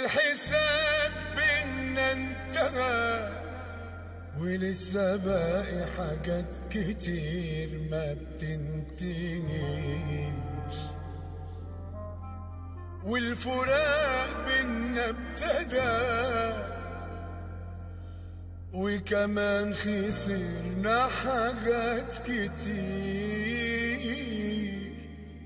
والحساب بينا انتهى ولسه باقي حاجات كتير ما بتنتهيش والفراق بينا ابتدى وكمان خسرنا حاجات كتير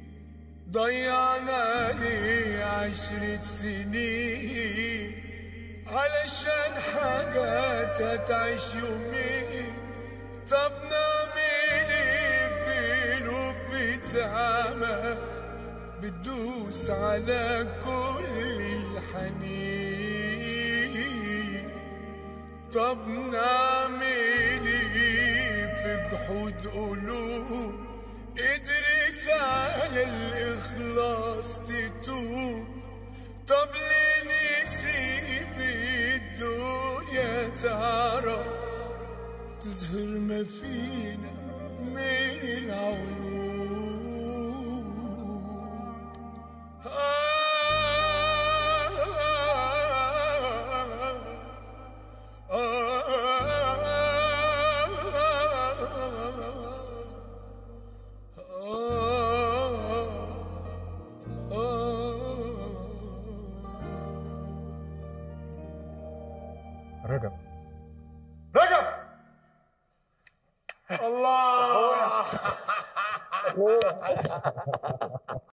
ضيعنا ليه عشرة سنين علشان حاجات هتعيش يومين طب نعمل ايه في قلوب بتعمى بتدوس على كل الحنين طب نعمل ايه في جحود قلوب قدرت على الاخلاص تتوب طب ليه نسيب الدنيا تعرف تظهر ما فينا من العيوب رجب رجب الله